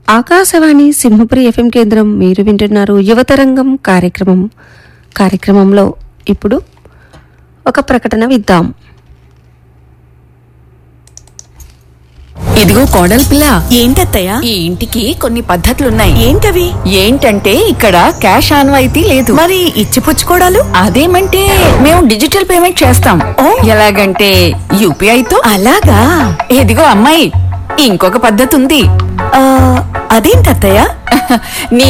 Akashvani Simhapuri FM కేంద్రం మీరు వింటున్నారు యువతరంగం కార్యక్రమం కార్యక్రమంలో ఇప్పుడు ఒక ప్రకటన విద్దాం ఇదిగో కోడలి పిల్ల ఏంటత్తయ్యా ఈ ఇంటికి కొన్ని పద్ధతులున్నాయి ఏంటవి ఏంటంటే ఇక్కడ క్యాష్ ఆన్వాయితీ లేదు మరి ఇచ్చిపుచ్చుకోడాలు అదేమంటే మేము డిజిటల్ పేమెంట్ చేస్తాం ఓ. ఎలాగంటే యూపీఐతో అలాగా ఇదిగో అమ్మాయి ఇంకొక పద్ధతి ఉంది ఆ, అదేంటత్తయ్యా నీ